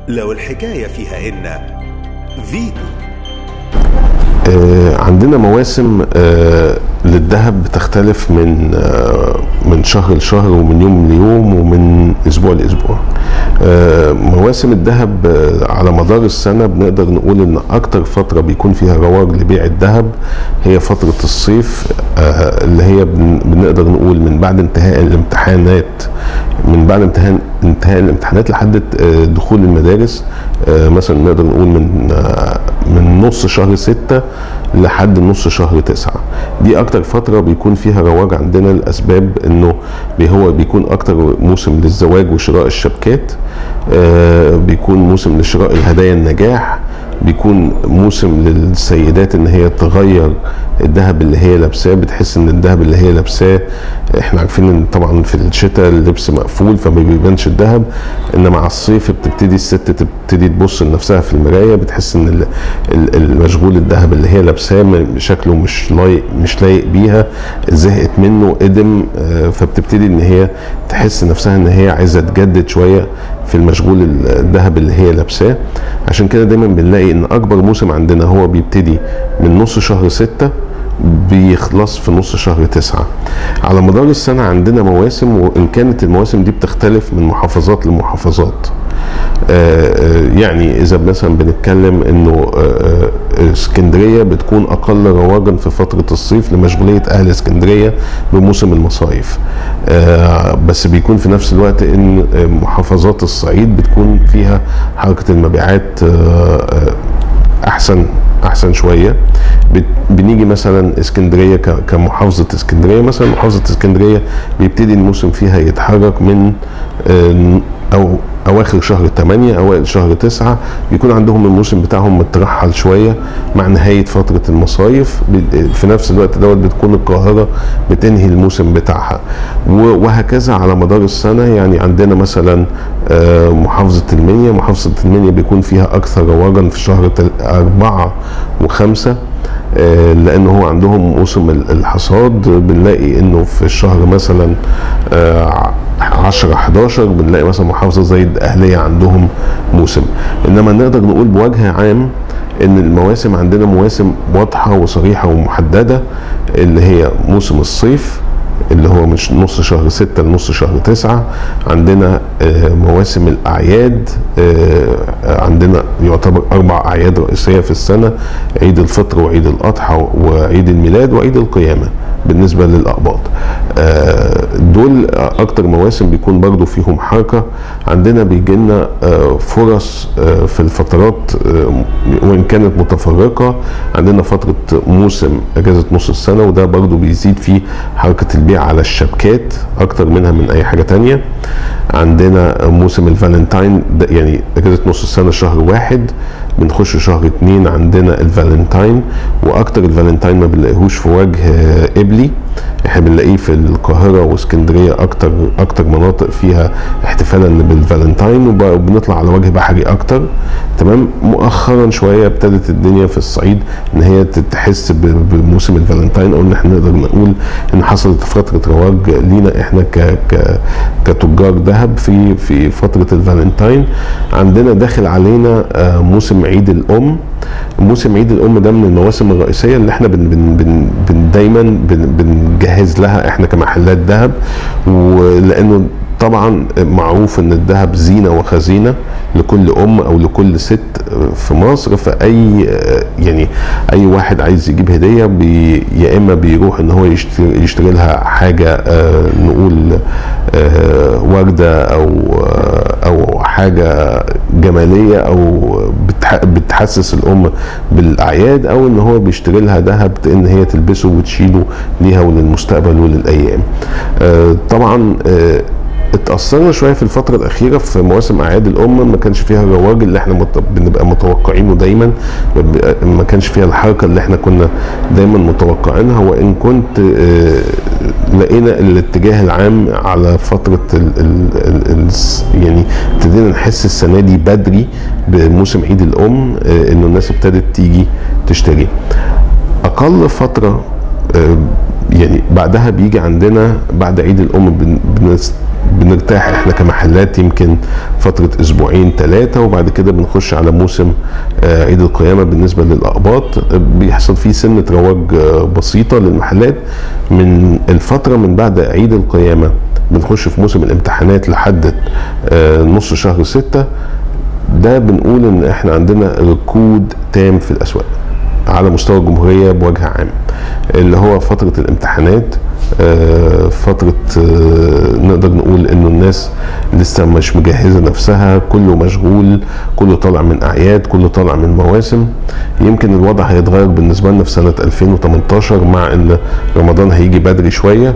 لو الحكاية فيها إن فيتو آه، عندنا مواسم آه، للذهب بتختلف من آه، من شهر لشهر ومن يوم ليوم ومن اسبوع لاسبوع آه، مواسم الذهب آه، على مدار السنه بنقدر نقول ان اكتر فتره بيكون فيها رواج لبيع الذهب هي فتره الصيف آه، اللي هي بن- بنقدر نقول من بعد انتهاء الامتحانات من بعد انتهاء انتهاء الامتحانات لحد آه، دخول المدارس آه، مثلا نقدر نقول من آه، من نص شهر ستة لحد نص شهر تسعة دي اكتر فترة بيكون فيها رواج عندنا لاسباب انه بي- هو بيكون اكتر موسم للزواج وشراء الشبكات آه، بيكون موسم لشراء الهدايا النجاح بيكون موسم للسيدات ان هي تغير الذهب اللي هي لابساه بتحس ان الذهب اللي هي لابساه احنا عارفين ان طبعا في الشتاء اللبس مقفول فما بيبانش الذهب انما مع الصيف بتبتدي الست تبتدي تبص لنفسها في المرايه بتحس ان ال- ال- المشغول الذهب اللي هي لابساه م- شكله مش لايق مش لايق بيها زهقت منه قدم آه، فبتبتدي ان هي تحس نفسها ان هي عايزه تجدد شويه في المشغول ال- الذهب اللي هي لابساه عشان كده دايما بنلاقي ان اكبر موسم عندنا هو بيبتدي من نص شهر ستة بيخلص في نص شهر تسعة على مدار السنة عندنا مواسم وإن كانت المواسم دي بتختلف من محافظات لمحافظات آه، آه، يعني إذا مثلا بنتكلم إنه آه، آه، اسكندرية بتكون أقل رواجا في فترة الصيف لمشغولية أهل اسكندرية بموسم المصايف آه، بس بيكون في نفس الوقت إن آه، محافظات الصعيد بتكون فيها حركة المبيعات آه، آه، احسن احسن شويه بت- بنيجي مثلا اسكندريه ك- كمحافظه اسكندريه مثلا محافظه اسكندريه بيبتدي الموسم فيها يتحرك من آه، او اواخر شهر 8 اوائل شهر 9 بيكون عندهم الموسم بتاعهم مترحل شويه مع نهايه فتره المصايف ب- في نفس الوقت دوت بتكون القاهره بتنهي الموسم بتاعها و- وهكذا على مدار السنه يعني عندنا مثلا آه، محافظه المنيا محافظه المنيا بيكون فيها اكثر رواجا في شهر تل- أربعة وخمسة آه، لان هو عندهم موسم ال- الحصاد بنلاقي انه في الشهر مثلا آه، 10 11 بنلاقي مثلا محافظه زي الاهليه عندهم موسم انما نقدر نقول بوجه عام ان المواسم عندنا مواسم واضحه وصريحه ومحدده اللي هي موسم الصيف اللي هو من نص شهر ستة لنص شهر تسعة عندنا آه، مواسم الأعياد آه، عندنا يعتبر أربع أعياد رئيسية في السنة عيد الفطر وعيد الأضحى وعيد الميلاد وعيد القيامة بالنسبة للأقباط آه، دول أكتر مواسم بيكون برضو فيهم حركة عندنا بيجي لنا آه، فرص آه، في الفترات آه، وإن كانت متفرقة عندنا فترة موسم أجازة نص السنة وده برضو بيزيد فيه حركة البيع على الشبكات أكتر منها من أي حاجة تانية عندنا موسم الفالنتاين ده يعني أجازة نص السنة شهر واحد بنخش شهر اتنين عندنا الفالنتاين واكتر الفالنتاين ما بنلاقيهوش في وجه آه، قبلي احنا بنلاقيه في القاهره واسكندريه اكتر اكتر مناطق فيها احتفالا بالفالنتاين وب- وبنطلع على وجه بحري اكتر تمام مؤخرا شويه ابتدت الدنيا في الصعيد ان هي تحس ب- بموسم الفالنتاين او ان احنا نقدر نقول ان حصلت فتره رواج لينا احنا ك ك كتجار ذهب في في فتره الفالنتاين عندنا داخل علينا آه، موسم عيد الام موسم عيد الام ده من المواسم الرئيسيه اللي احنا بن بن بن بن دايما بن بنجهز لها احنا كمحلات ذهب ولانه طبعا معروف ان الذهب زينه وخزينه لكل ام او لكل ست في مصر فاي يعني اي واحد عايز يجيب هديه بي يا اما بيروح ان هو يشتري, يشتري لها حاجه آه، نقول آه، ورده او آه، او حاجه جماليه او بتح- بتحسس الام بالاعياد او ان هو بيشتري لها ذهب ان هي تلبسه وتشيله ليها وللمستقبل وللايام آه، طبعا آه، اتأثرنا شوية في الفترة الأخيرة في مواسم أعياد الأم ما كانش فيها الرواج اللي احنا مت... بنبقى متوقعينه دايما ما بيبقى- ما كانش فيها الحركة اللي احنا كنا دايما متوقعينها وإن كنت آه، لقينا الاتجاه العام على فترة ال... ال... ال... ال... يعني ابتدينا نحس السنة دي بدري بموسم عيد الأم آه، إنه الناس ابتدت تيجي تشتري أقل فترة آه، يعني بعدها بيجي عندنا بعد عيد الام بن- بنس- بنرتاح احنا كمحلات يمكن فترة اسبوعين ثلاثة وبعد كده بنخش على موسم آه، عيد القيامة بالنسبة للأقباط آه، بيحصل فيه سنة رواج آه، بسيطة للمحلات من الفترة من بعد عيد القيامة بنخش في موسم الامتحانات لحد آه، نص شهر ستة ده بنقول ان احنا عندنا ركود تام في الاسواق على مستوى الجمهوريه بوجه عام اللي هو فتره الامتحانات آه، فتره آه، نقدر نقول انه الناس لسه مش مجهزه نفسها كله مشغول كله طالع من اعياد كله طالع من مواسم يمكن الوضع هيتغير بالنسبه لنا في سنه 2018 مع ان رمضان هيجي بدري شويه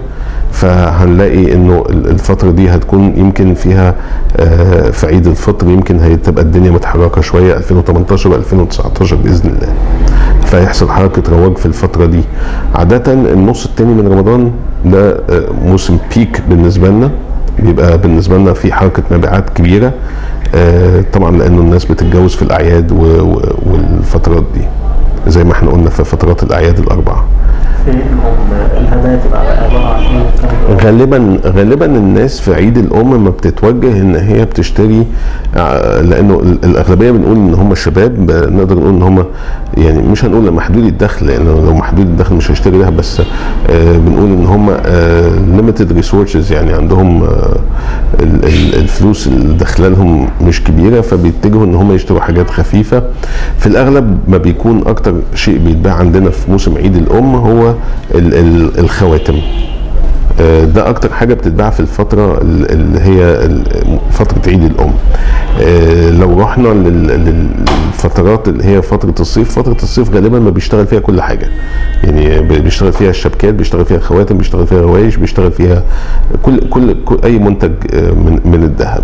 فهنلاقي انه ال- الفتره دي هتكون يمكن فيها آه، في عيد الفطر يمكن هتبقى الدنيا متحركه شويه 2018 و2019 باذن الله فيحصل حركه رواج في الفتره دي عاده النص التاني من رمضان ده آه، موسم بيك بالنسبه لنا بيبقى بالنسبه لنا في حركه مبيعات كبيره آه، طبعا لانه الناس بتتجوز في الاعياد و- و- والفترات دي زي ما احنا قلنا في فترات الاعياد الاربعه فينهم الهدايا تبقى عباره عن ايه وكم غالبا غالبا الناس في عيد الام ما بتتوجه ان هي بتشتري ع- لانه ال- الاغلبيه بنقول ان هم الشباب ب- نقدر نقول ان هم يعني مش هنقول محدود الدخل لانه لو محدود الدخل مش هيشتري ذهب بس آه، بنقول ان هم ليميتد ريسورسز يعني عندهم آه، ال- ال- الفلوس اللي داخله لهم مش كبيره فبيتجهوا ان هم يشتروا حاجات خفيفه في الاغلب ما بيكون اكتر شيء بيتباع عندنا في موسم عيد الام هو ال- ال- الخواتم آه، ده اكتر حاجه بتتباع في الفتره ال- اللي هي ال- فتره عيد الام آه، لو رحنا لل- للفترات اللي هي فتره الصيف فتره الصيف غالبا ما بيشتغل فيها كل حاجه يعني ب- بيشتغل فيها الشبكات بيشتغل فيها الخواتم بيشتغل فيها روايش بيشتغل فيها كل كل, كل اي منتج آه، من من الذهب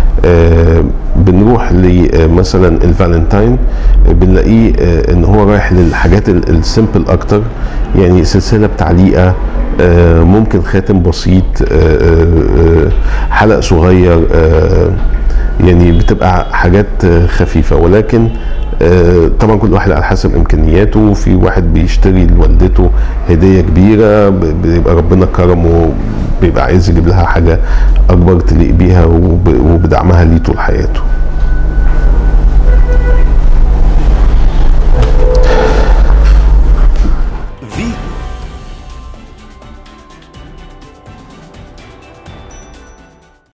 آه، بنروح لمثلا الفالنتاين آه، بنلاقيه آه، ان هو رايح للحاجات ال- السيمبل اكتر يعني سلسله بتعليقه آه، ممكن خاتم بسيط آه، آه، آه، حلق صغير آه، يعني بتبقى حاجات آه، خفيفه ولكن آه، طبعا كل واحد على حسب امكانياته في واحد بيشتري لوالدته هديه كبيره ب- بيبقى ربنا كرمه بيبقى عايز يجيب لها حاجه اكبر تليق بيها وب- وبدعمها ليه طول حياته